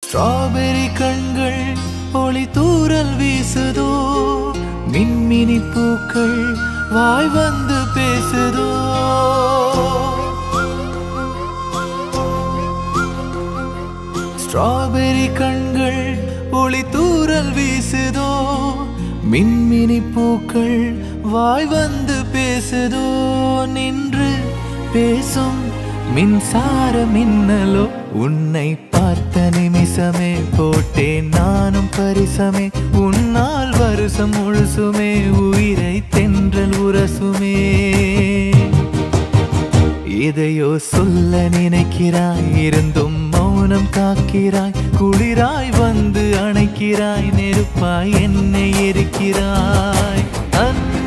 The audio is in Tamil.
ஸ்ட்ராபெரி கண்கள் ஒளி தூரல் வீசுதோ மின்மினி பூக்கள் வாய் வந்து பேசுதோ ஸ்ட்ராபெரி கண்கள் ஒளி தூரல் வீசுதோ மின்மினி பூக்கள் வாய் வந்து பேசுதோ நின்று பேசும் மின்சார மின்னலோ உன்னை பார்த்த நிமிஷமே போட்டேன் நானும் பரிசமே உன்னால் வருஷம் முழுசுமே உயிரை தென்றல் உரசுமே எதையோ சொல்ல நினைக்கிறாய் இருந்தும் மௌனம் காக்கிறாய் குளிராய் வந்து அணைக்கிறாய் நெருப்பாய் என்னை எரிக்கிறாய் அன்பே